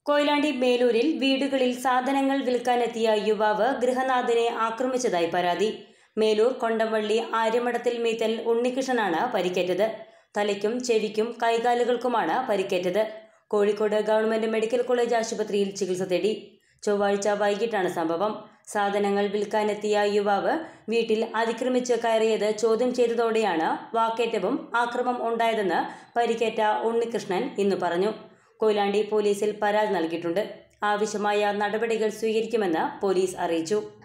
കൊയിലാണ്ടി മേലൂരിൽ വീടുകളിൽ സാധനങ്ങൾ വിൽക്കാനെത്തിയ യുവാവ് ഗൃഹനാഥനെ ആക്രമിച്ചതായി പരാതി മേലൂർ കൊണ്ടംവള്ളി ആര്യമഠത്തിൽ മീത്തൽ ഉണ്ണികൃഷ്ണനാണ് പരിക്കേറ്റത് തലയ്ക്കും ചെവിക്കും കൈകാലുകൾക്കുമാണ് പരിക്കേറ്റത് കോഴിക്കോട് ഗവൺമെന്റ് മെഡിക്കൽ കോളേജ് ആശുപത്രിയിൽ ചികിത്സ തേടി ചൊവ്വാഴ്ച വൈകിട്ടാണ് സംഭവം സാധനങ്ങൾ വിൽക്കാനെത്തിയ യുവാവ് വീട്ടിൽ അതിക്രമിച്ച് കയറിയത് ചോദ്യം ചെയ്തതോടെയാണ് വാക്കേറ്റവും ആക്രമം ഉണ്ടായതെന്ന് പരിക്കേറ്റ ഉണ്ണികൃഷ്ണൻ ഇന്ന് പറഞ്ഞു കൊയിലാണ്ടി പോലീസിൽ പരാതി നൽകിയിട്ടുണ്ട് ആവശ്യമായ നടപടികൾ സ്വീകരിക്കുമെന്ന് പോലീസ് അറിയിച്ചു